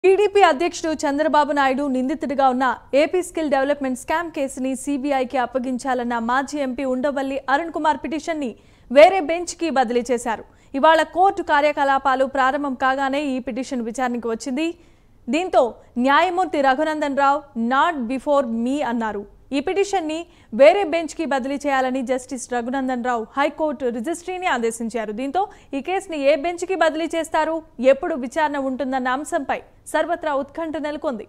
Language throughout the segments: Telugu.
టీడీపీ అధ్యక్షుడు చంద్రబాబు నాయుడు నిందితుడిగా ఉన్న ఏపీ స్కిల్ డెవలప్మెంట్ స్కామ్ కేసుని సీబీఐకి అప్పగించాలన్న మాజీ ఎంపీ ఉండవల్లి అరుణ్ కుమార్ పిటిషన్ని వేరే బెంచ్కి బదిలీ చేశారు ఇవాళ కోర్టు కార్యకలాపాలు ప్రారంభం కాగానే ఈ పిటిషన్ విచారణకు వచ్చింది దీంతో న్యాయమూర్తి Raghunandan Rao not before me అన్నారు ఈ పిటిషన్ని వేరే బెంచ్కి బదిలీ చేయాలని జస్టిస్ రఘునందన్ రావు హైకోర్టు రిజిస్ట్రీని ఆదేశించారు దీంతో ఈ కేసుని ఏ బెంచ్కి బదిలీ చేస్తారు ఎప్పుడు విచారణ ఉంటుందన్న అంశంపై సర్వత్రా ఉత్కంఠ నెలకొంది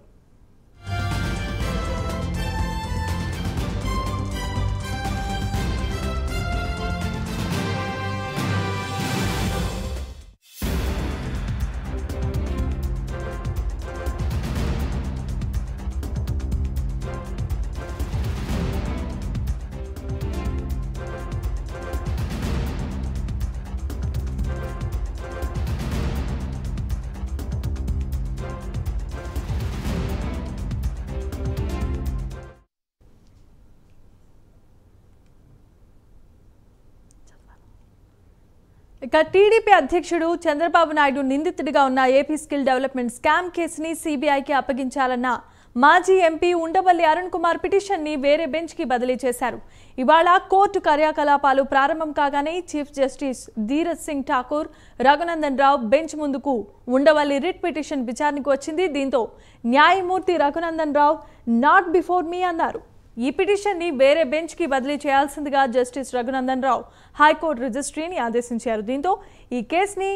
ఇక టీడీపీ అధ్యక్షుడు చంద్రబాబు నాయుడు నిందితుడిగా ఉన్న ఏపీ స్కిల్ డెవలప్మెంట్ స్కామ్ కేసుని సీబీఐకి అప్పగించాలన్న మాజీ ఎంపీ ఉండవల్లి అరుణ్ కుమార్ పిటిషన్ని వేరే బెంచ్కి బదిలీ చేశారు ఇవాళ కోర్టు కార్యకలాపాలు ప్రారంభం కాగానే chief justice Dheeraj Singh Thakur Raghunandan Rao bench ముందుకు ఉండవల్లి రిట్ పిటిషన్ విచారణకు వచ్చింది దీంతో న్యాయమూర్తి Raghunandan Rao not before me అన్నారు ఈ పిటిషన్ని వేరే బెంచ్కి బదిలీ చేయాల్సిందిగా జస్టిస్ రఘునందన్ రావు హైకోర్టు రిజిస్ట్రీని ఆదేశించారు దీంతో ఈ కేసుని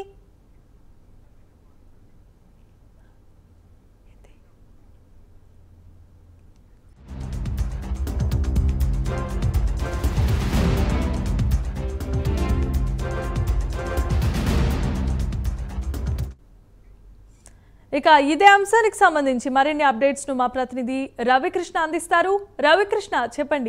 ఇక ఇదే అంశానికి సంబంధించి మరిన్ని అప్డేట్స్ ను మా ప్రతినిధి రవికృష్ణ అందిస్తారు రవికృష్ణ చెప్పండి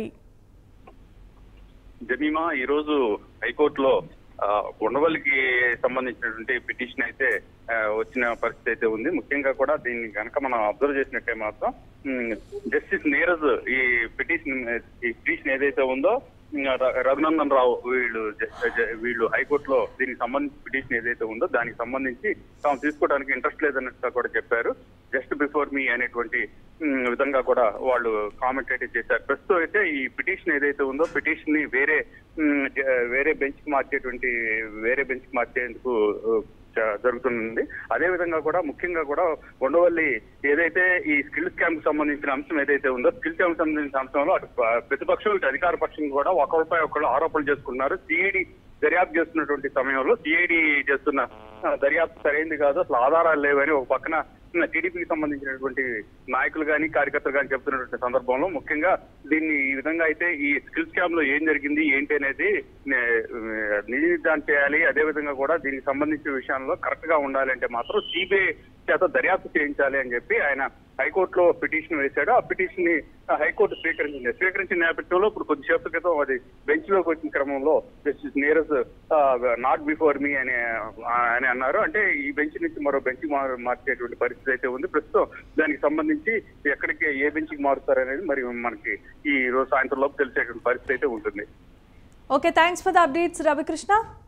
జమీమా ఈ రోజు హైకోర్టులో ఆ, ఉండవల్లికి సంబంధించినటువంటి పిటిషన్ అయితే ఆ, వచ్చిన పరిస్థితి అయితే ఉంది ముఖ్యంగా కూడా దీన్ని కనుక మనం అబ్జర్వ్ చేసినట్టే మాత్రం ఉమ్, జస్టిస్ నీరజ్ ఈ పిటిషన్ ఈ పిటిషన్ ఏదైతే ఉందో ఉమ్, ర- రఘునందన్ రావు వీళ్ళు జ- జ- వీళ్ళు హైకోర్టులో దీనికి సంబంధించి పిటిషన్ ఏదైతే ఉందో దానికి సంబంధించి తాము తీసుకోవడానికి ఇంట్రెస్ట్ లేదన్నట్టుగా కూడా చెప్పారు జస్ట్ బిఫోర్ మీ అనేటువంటి ఉమ్, విధంగా కూడా వాళ్ళు కామెంట్ అయితే చేశారు ప్రస్తుతం అయితే ఈ పిటిషన్ ఏదైతే ఉందో పిటిషన్ ని వేరే ఉమ్, జ- వేరే బెంచ్ కి మార్చేటువంటి వేరే బెంచ్ కి మార్చేందుకు ఉ, జ- జరుగుతుంది అదే విధంగా కూడా ముఖ్యంగా కూడా ఉండవల్లి ఏదైతే ఈ స్కిల్ స్కామ్ కు సంబంధించిన అంశం ఏదైతే ఉందో స్కిల్ స్కామ్ కు సంబంధించిన అంశంలో అటు ప- ప్రతిపక్షం ఇటు అధికార పక్షం కూడా ఒకరిపై ఒకళ్ళు ఆరోపణలు చేసుకున్నారు సిఐడి దర్యాప్తు చేస్తున్నటువంటి సమయంలో సిఐడి చేస్తున్న ఆ, దర్యాప్తు సరైంది కాదు అసలు ఆధారాలు లేవని ఒక పక్కన టీడీపీకి సంబంధించినటువంటి నాయకులు కానీ కార్యకర్తలు కానీ చెప్తున్నటువంటి సందర్భంలో ముఖ్యంగా దీన్ని ఈ విధంగా అయితే ఈ స్కిల్ స్కామ్ లో ఏం జరిగింది ఏంటి అనేది నే- నిర్ధారణ చేయాలి అదే విధంగా కూడా దీనికి సంబంధించిన విషయాల్లో కరెక్ట్ గా ఉండాలి అంటే మాత్రం సిబిఐ చేత దర్యాప్తు చేయించాలి అని చెప్పి ఆయన హైకోర్టులో పిటిషన్ వేశాడు ఆ పిటిషన్ ని ఆ, హైకోర్టు స్వీకరించింది స్వీకరించిన నేపథ్యంలో ఇప్పుడు కొద్దిసేపటి క్రితం అది బెంచ్ లోకి వచ్చిన క్రమంలో justice Neeraj not before me అని ఆ, అని అన్నారు అంటే ఈ బెంచ్ నుంచి మరో బెంచ్ మార్చేటువంటి పరిస్థితి అయితే ఉంది ప్రస్తుతం దానికి సంబంధించి ఎక్కడికి ఏ బెంచ్ కి మారుస్తారు అనేది మరి మనకి ఈ రోజు సాయంత్రం లోపు తెలిసేటువంటి పరిస్థితి అయితే ఉంటుంది okay thanks for the updates Ravikrishna